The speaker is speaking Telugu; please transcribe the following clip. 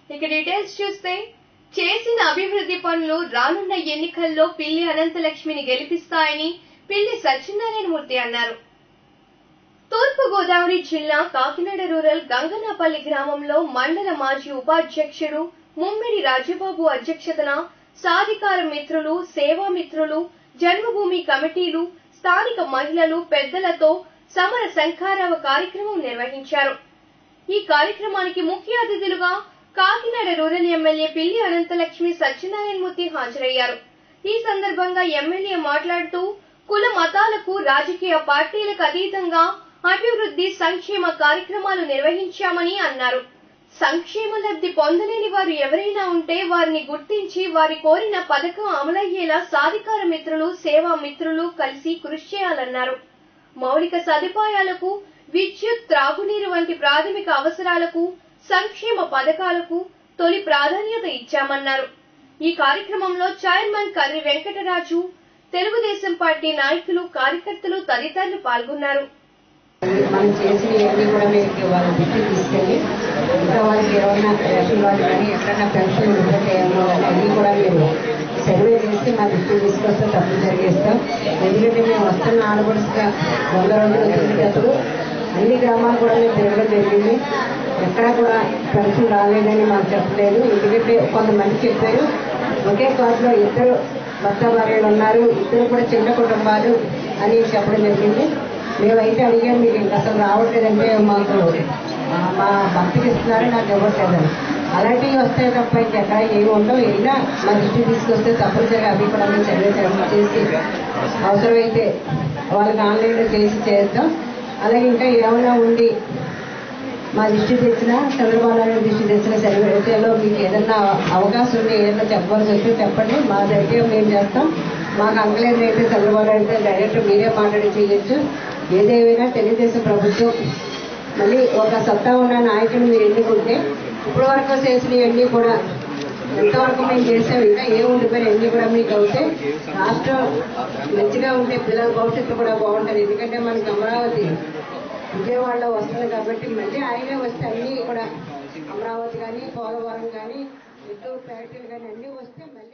ఇక డీటెయిల్స్ చూస్తే చేసిన అభివృద్ధి పనులు రానున్న ఎన్నికల్లో పిల్లి అనంతలక్ష్మిని గెలిపిస్తాయని పిల్లి సత్యనారాయణమూర్తి అన్నారు తూర్పు గోదావరి జిల్లా కాకినాడ రూరల్ గంగనాపల్లి గ్రామంలో మండల మాజీ ఉపాధ్యక్షుడు ముమ్మిడి రాజబాబు అధ్యక్షతన సాధికార మిత్రులు సేవా మిత్రులు జన్మభూమి కమిటీలు స్థానిక మహిళలు పెద్దలతో సమర శంఖారావ కార్యక్రమం నిర్వహించారు ఈ కార్యక్రమానికి ముఖ్య అతిథులుగా కాకినాడ రూరల్ ఎమ్మెల్యే పిల్లి అనంతలక్ష్మి సత్యనారాయణమూర్తి హాజరయ్యారు ఈ సందర్భంగా ఎమ్మెల్యే మాట్లాడుతూ కుల మతాలకు రాజకీయ పార్టీలకు అతీతంగా అభివృద్ధి సంక్షేమ కార్యక్రమాలు నిర్వహించామని అన్నారు సంక్షేమ లబ్ధి పొందలేని వారు ఎవరైనా ఉంటే వారిని గుర్తించి వారి కోరిన పథకం అమలయ్యేలా సాధికార మిత్రులు సేవా మిత్రులు కలిసి కృషి చేయాలన్నారు మౌలిక సదుపాయాలకు విద్యుత్ త్రాగునీరు వంటి ప్రాథమిక అవసరాలకు సంక్షేమ పథకాలకు తొలి ప్రాధాన్యత ఇచ్చామన్నారు ఈ కార్యక్రమంలో చైర్మన్ కర్రి వెంకటరాజు తెలుగుదేశం పార్టీ నాయకులు కార్యకర్తలు తదితరులు పాల్గొన్నారు మనం చేసిన ఇవన్నీ కూడా మీకు వాళ్ళ దృష్టికి తీసుకెళ్ళి ఇంకా వాళ్ళకి ఏమైనా రేషన్ వాళ్ళు కానీ ఎక్కడైనా పెన్షన్ ఇవ్వటేమో అన్నీ కూడా మీరు సర్వే చేసి మా దృష్టికి తీసుకొస్తే తప్పులు జరిగేస్తాం ఎందుకంటే మేము వస్తున్న ఆడపడుచుగా వంద రోజులు తిరిగేటప్పుడు అన్ని గ్రామాలు కూడా మేము తిరగడం జరిగింది ఎక్కడా కూడా పెన్షన్ రాలేదని మాకు చెప్పలేదు ఎందుకంటే కొంతమంది చెప్పారు ఒకే కాసులో ఇద్దరు భర్త భార్యలు ఉన్నారు ఇద్దరు కూడా చిన్న కుటుంబాలు అని చెప్పడం జరిగింది మేమైతే అడిగాం మీకు ఇంకా అసలు రావట్లేదంటే మాకు ఆ, మా భక్తికి ఇస్తున్నారు నాకు ఇవ్వట్లేదని అలాంటివి వస్తాయి తప్ప ఇంకెక్కడ ఏమి ఉండవు అయినా మా దృష్టికి తీసుకొస్తే తప్పనిసరిగా అవి కూడా మేము సర్వే చేసి అవసరమైతే వాళ్ళకి ఆన్లైన్లో చేసి చేద్దాం అలాగే ఇంకా ఏమైనా ఉండి మా దృష్టి తెచ్చిన చంద్రబాబు నాయుడు దృష్టి తెచ్చిన సర్వేలో మీకు ఏదన్నా అవకాశం ఉండి ఏదైనా చెప్పాల్సి వస్తే చెప్పండి మా దగ్గర మేము చేస్తాం మాకు అంకలేదు అయితే చంద్రబాబు నాయుడు డైరెక్ట్ మీరే మాట్లాడి చేయొచ్చు ఏదేమైనా తెలుగుదేశం ప్రభుత్వం మళ్ళీ ఒక సత్తా ఉన్న నాయకుని మీరు ఎన్నుకుంటే ఇప్పటి వరకు చేసినవన్నీ కూడా ఎంతవరకు మేము చేసాం ఇంకా ఏం ఉండిపోయినా అన్ని కూడా మీకు అవుతాయి రాష్ట్రం మంచిగా ఉంటే పిల్లల భవిష్యత్తు కూడా బాగుంటుంది ఎందుకంటే మనకి అమరావతి విజయవాడలో వస్తుంది కాబట్టి మళ్ళీ ఆయనే వస్తే అన్ని కూడా అమరావతి కానీ పోలవరం కానీ ఎన్నో ఫ్యాక్టరీలు కానీ అన్నీ వస్తే మళ్ళీ